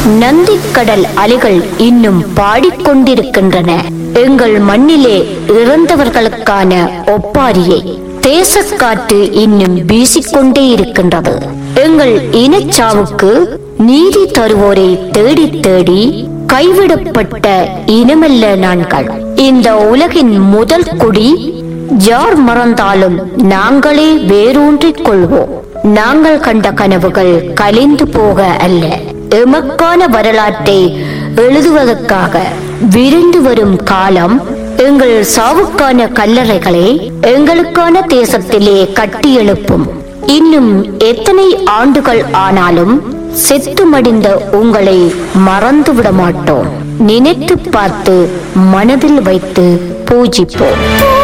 நந்திக்கடல் அலைகள் இன்னும் பாடிக்கொண்டிருக்கின்றன எங்கள் மண்ணிலே இறந்தவர்களுக்கான ஒப்பாரியை தேசக்காற்று இன்னும் வீசிக்கொண்டே இருக்கின்றது எங்கள் இனச்சாவுக்கு நீதி தருவோரை தேடி தேடி கைவிடப்பட்ட இனமல்ல நாங்கள் இந்த உலகின் முதல் குடி யார் மறந்தாலும் நாங்களே வேரூன்றிக் கொள்வோம் நாங்கள் கண்ட கனவுகள் கலைந்து போக அல்ல எமக்கான வரலாற்றை எழுதுவதற்காக விரிந்து வரும் காலம் எங்கள் சாவுக்கான கல்லறைகளை எங்களுக்கான தேசத்திலே கட்டி எழுப்பும் இன்னும் எத்தனை ஆண்டுகள் ஆனாலும் செத்து மடிந்த உங்களை மறந்து விட மாட்டோம் நினைத்து பார்த்து மனதில் வைத்து பூஜிப்போம்